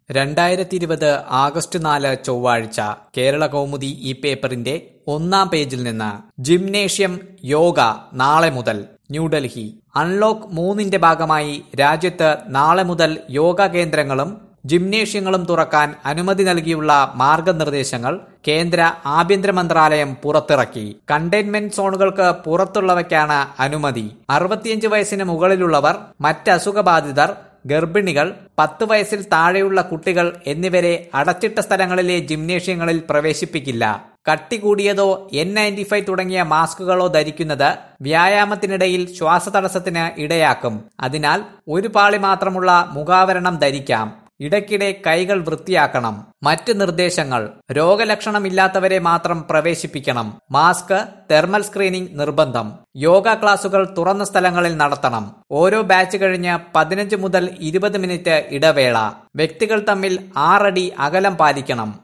രണ്ടായിരത്തി ഇരുപത് ആഗസ്റ്റ് നാല് ചൊവ്വാഴ്ച കേരള കൗമുദി ഈ പേപ്പറിന്റെ ഒന്നാം പേജിൽ നിന്ന് ജിംനേഷ്യം യോഗ നാളെ മുതൽ ന്യൂഡൽഹി അൺലോക്ക് മൂന്നിന്റെ ഭാഗമായി രാജ്യത്ത് നാളെ മുതൽ യോഗ കേന്ദ്രങ്ങളും ജിംനേഷ്യങ്ങളും തുറക്കാൻ അനുമതി നൽകിയുള്ള മാർഗനിർദ്ദേശങ്ങൾ കേന്ദ്ര ആഭ്യന്തര മന്ത്രാലയം പുറത്തിറക്കി കണ്ടെയ്ൻമെന്റ് സോണുകൾക്ക് പുറത്തുള്ളവയ്ക്കാണ് അനുമതി അറുപത്തിയഞ്ച് വയസ്സിന് മുകളിലുള്ളവർ മറ്റ് അസുഖബാധിതർ ഗർഭിണികൾ പത്ത് വയസ്സിൽ താഴെയുള്ള കുട്ടികൾ എന്നിവരെ അടച്ചിട്ട സ്ഥലങ്ങളിലെ ജിംനേഷ്യങ്ങളിൽ പ്രവേശിപ്പിക്കില്ല കട്ടി കൂടിയതോ എൻ നയൻറ്റി ഫൈവ് തുടങ്ങിയ മാസ്കുകളോ ധരിക്കുന്നത് വ്യായാമത്തിനിടയിൽ ശ്വാസതടസ്സത്തിന് ഇടയാക്കും അതിനാൽ ഒരു പാളി മാത്രമുള്ള മുഖാവരണം ധരിക്കാം ഇടയ്ക്കിടെ കൈകൾ വൃത്തിയാക്കണം മറ്റ് നിർദ്ദേശങ്ങൾ രോഗലക്ഷണമില്ലാത്തവരെ മാത്രം പ്രവേശിപ്പിക്കണം മാസ്ക് തെർമൽ സ്ക്രീനിംഗ് നിർബന്ധം യോഗ ക്ലാസുകൾ തുറന്ന സ്ഥലങ്ങളിൽ നടത്തണം ഓരോ ബാച്ച് കഴിഞ്ഞ് പതിനഞ്ച് മുതൽ ഇരുപത് മിനിറ്റ് ഇടവേള വ്യക്തികൾ തമ്മിൽ ആറടി അകലം പാലിക്കണം